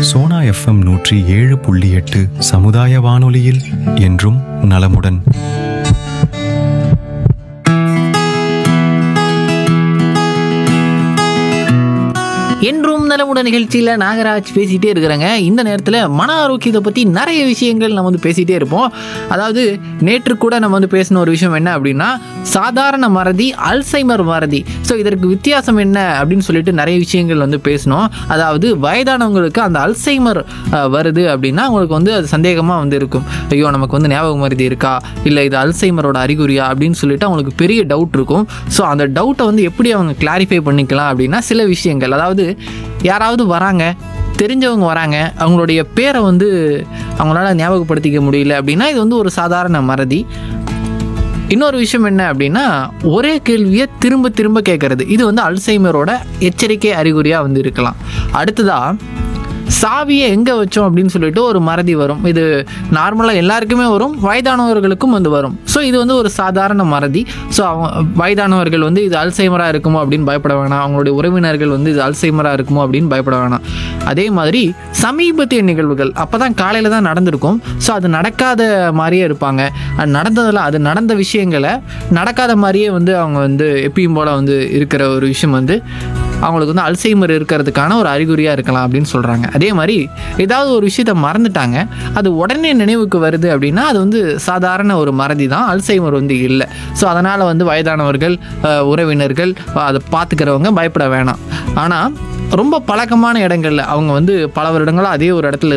Sona FM நூற்றி ஏழு புள்ளி எட்டு சமுதாய வானொலியில் என்றும் நலமுடன் என்றும் நலமுடன் நிகழ்ச்சியில் நாகராஜ் பேசிகிட்டே இருக்கிறாங்க இந்த நேரத்தில் மன ஆரோக்கியத்தை பற்றி நிறைய விஷயங்கள் நம்ம வந்து பேசிகிட்டே இருப்போம் அதாவது நேற்று கூட நம்ம வந்து பேசின ஒரு விஷயம் என்ன அப்படின்னா சாதாரண மறதி அல்சைமர் மறதி ஸோ இதற்கு வித்தியாசம் என்ன அப்படின்னு சொல்லிட்டு நிறைய விஷயங்கள் வந்து பேசினோம் அதாவது வயதானவங்களுக்கு அந்த அல்சைமர் அஹ், வருது அப்படின்னா அவங்களுக்கு வந்து அது சந்தேகமாக வந்து இருக்கும் ஐயோ நமக்கு வந்து ஞாபக மருதி இருக்கா இல்லை இது அல்சைமரோட அறிகுறியா அப்படின்னு சொல்லிட்டு அவங்களுக்கு பெரிய டவுட் இருக்கும் ஸோ அந்த டவுட்டை வந்து எப்படி அவங்க கிளாரிஃபை பண்ணிக்கலாம் அப்படின்னா சில விஷயங்கள் அதாவது யாராவது வராங்க தெரிஞ்சவங்க வராங்க அவங்களுடைய பேரை வந்து அவங்களால ஞாபகப்படுத்திக்க முடியல அப்படின்னா இது வந்து ஒரு சாதாரண மறதி இன்னொரு விஷயம் என்ன அப்படின்னா ஒரே கேள்வியை திரும்ப திரும்ப கேட்கறது இது வந்து அல்சைமரோட எச்சரிக்கை அறிகுறியாக வந்து இருக்கலாம் அடுத்ததா சாவியை எங்கே வச்சோம் அப்படின்னு சொல்லிட்டு ஒரு மறதி வரும் இது நார்மலாக எல்லாருக்குமே வரும் வயதானவர்களுக்கும் வந்து வரும் ஸோ இது வந்து ஒரு சாதாரண மறதி ஸோ அவங்க வயதானவர்கள் வந்து இது அல்சைமராக இருக்குமோ அப்படின்னு பயப்பட வேணாம் அவங்களுடைய உறவினர்கள் வந்து இது அல்சைமராக இருக்குமோ அப்படின்னு பயப்பட வேணாம் அதே மாதிரி சமீபத்திய நிகழ்வுகள் அப்போ தான் காலையில் தான் நடந்திருக்கும் ஸோ அது நடக்காத மாதிரியே இருப்பாங்க அது நடந்ததில் அது நடந்த விஷயங்களை நடக்காத மாதிரியே வந்து அவங்க வந்து எப்பயும் போல் வந்து இருக்கிற ஒரு விஷயம் வந்து அவங்களுக்கு வந்து அல்சைமர் இருக்கிறதுக்கான ஒரு அறிகுறியாக இருக்கலாம் அப்படின்னு சொல்கிறாங்க அதே மாதிரி ஏதாவது ஒரு விஷயத்த மறந்துட்டாங்க அது உடனே நினைவுக்கு வருது அப்படின்னா அது வந்து சாதாரண ஒரு மறதி தான் அல்சைமர் வந்து இல்லை ஸோ அதனால் வந்து வயதானவர்கள் அஹ், உறவினர்கள் அதை பார்த்துக்கிறவங்க பயப்பட வேணாம் ஆனால் ரொம்ப பழக்கமான இடங்கள்ல அவங்க வந்து பல வருடங்களாக அதே ஒரு இடத்துல